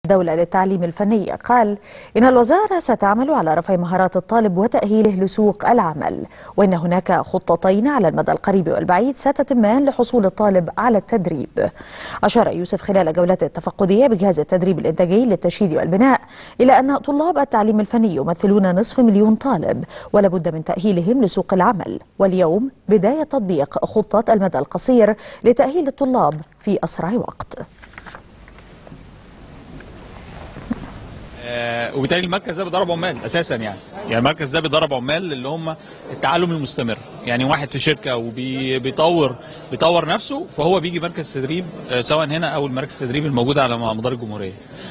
الدولة للتعليم الفني قال إن الوزارة ستعمل على رفع مهارات الطالب وتأهيله لسوق العمل وإن هناك خطتين على المدى القريب والبعيد ستتمان لحصول الطالب على التدريب أشار يوسف خلال جولته التفقدية بجهاز التدريب الإنتاجي للتشييد والبناء إلى أن طلاب التعليم الفني يمثلون نصف مليون طالب ولابد من تأهيلهم لسوق العمل واليوم بداية تطبيق خطة المدى القصير لتأهيل الطلاب في أسرع وقت آه، وبالتالي المركز ده بيدرب عمال اساسا يعني يعني المركز ده بيدرب عمال اللي هم التعلم المستمر يعني واحد في شركه وبيطور بيطور نفسه فهو بيجي مركز تدريب آه، سواء هنا او المراكز التدريب الموجوده على مدار الجمهوريه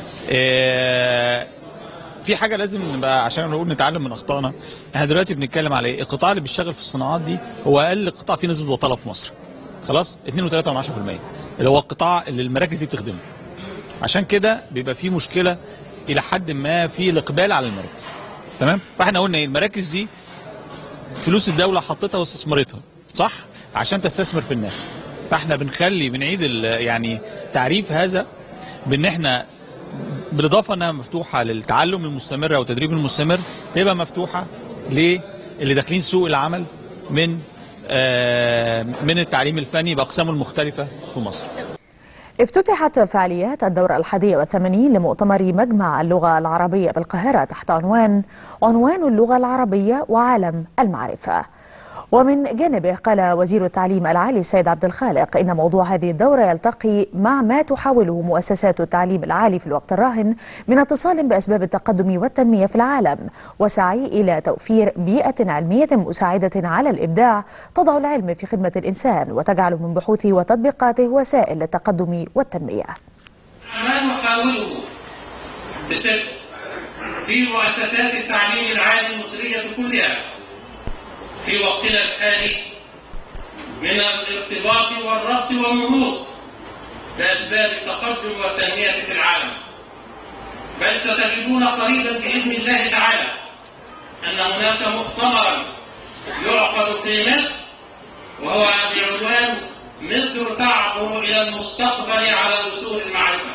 آه، في حاجه لازم نبقى عشان نقول نتعلم من اخطائنا احنا دلوقتي بنتكلم على ايه القطاع اللي بيشتغل في الصناعات دي هو اقل قطاع فيه نسبه بطاله في مصر خلاص 2.3% اللي هو القطاع اللي المراكز دي بتخدمه عشان كده بيبقى في مشكله الى حد ما في الاقبال على المراكز تمام فاحنا قلنا ايه المراكز دي فلوس الدوله حطتها واستثمرتها صح عشان تستثمر في الناس فاحنا بنخلي بنعيد ال- يعني تعريف هذا بان احنا بالاضافه انها مفتوحه للتعلم المستمر او التدريب المستمر تبقى مفتوحه للي داخلين سوق العمل من آه، من التعليم الفني باقسامه المختلفه في مصر افتتحت فعاليات الدورة الحادية والثمانين لمؤتمر مجمع اللغة العربية بالقاهرة تحت عنوان عنوان اللغة العربية وعالم المعرفة ومن جانبه قال وزير التعليم العالي السيد عبد الخالق إن موضوع هذه الدورة يلتقي مع ما تحاوله مؤسسات التعليم العالي في الوقت الراهن من اتصال بأسباب التقدم والتنمية في العالم وسعي إلى توفير بيئة علمية مساعدة على الإبداع تضع العلم في خدمة الإنسان وتجعل من بحوثه وتطبيقاته وسائل للتقدم والتنمية ما نحاوله بصدق في مؤسسات التعليم العالي المصرية كلها في وقتنا الحالي من الارتباط والربط والنهوض بأسباب التقدم والتنمية في العالم بل ستجدون قريبا بإذن الله تعالى أن هناك مؤتمرا يعقد في مصر وهو بعنوان مصر تعبر إلى المستقبل على وصول المعرفة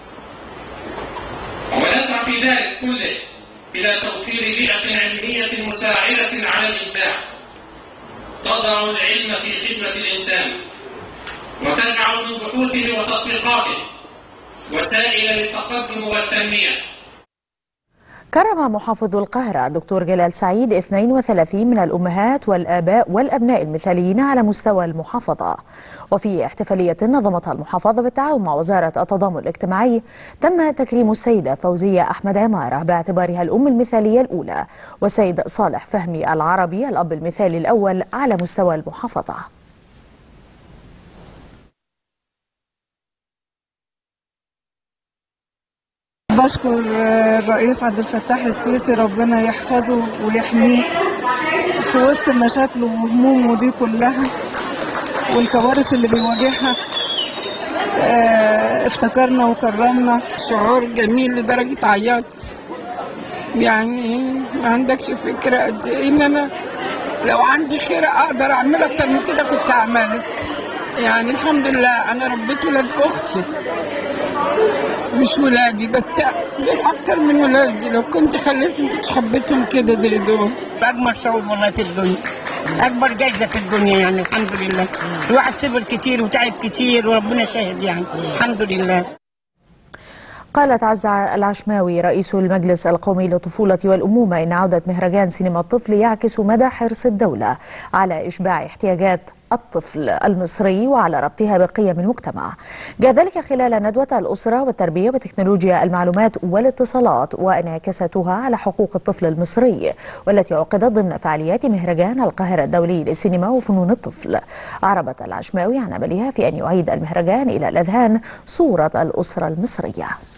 ونسعى في ذلك كله إلى توفير بيئة علمية مساعدة على الإبداع تضع العلم في خدمة الإنسان وتجعل من بحوثه وتطبيقاته وسائل للتقدم والتنمية كرم محافظ القاهرة دكتور جلال سعيد 32 من الأمهات والآباء والأبناء المثاليين على مستوى المحافظة وفي احتفالية نظمتها المحافظة بالتعاون مع وزارة التضامن الاجتماعي تم تكريم السيدة فوزية أحمد عمارة باعتبارها الأم المثالية الأولى والسيد صالح فهمي العربي الأب المثالي الأول على مستوى المحافظة بشكر الرئيس عبد الفتاح السيسي ربنا يحفظه ويحميه في وسط مشاكله وهمومه دي كلها والكوارث اللي بيواجهها آه، افتكرنا وكرمنا شعور جميل لدرجة عياط يعني ما عندكش فكرة قد ايه ان انا لو عندي خير اقدر اعمل اكتر من كده كنت عملت يعني الحمد لله انا ربيت ولاد اختي مش ولادي بس دول اكتر من ولادي لو كنت خليت ما كنتش حبيتهم كده زي دول اجمل شعور والله في الدنيا اكبر جايزه في الدنيا يعني الحمد لله الواحد صبر كتير وتعب كتير وربنا شاهد يعني الحمد لله قالت عزة العشماوي رئيس المجلس القومي للطفولة والأمومة إن عودة مهرجان سينما الطفل يعكس مدى حرص الدولة على إشباع احتياجات الطفل المصري وعلى ربطها بقيم المجتمع جاء ذلك خلال ندوة الأسرة والتربية وتكنولوجيا المعلومات والاتصالات وانعكاساتها على حقوق الطفل المصري والتي عقدت ضمن فعاليات مهرجان القاهرة الدولي للسينما وفنون الطفل أعربت العشماوي عن أملها في أن يعيد المهرجان إلى الأذهان صورة الأسرة المصرية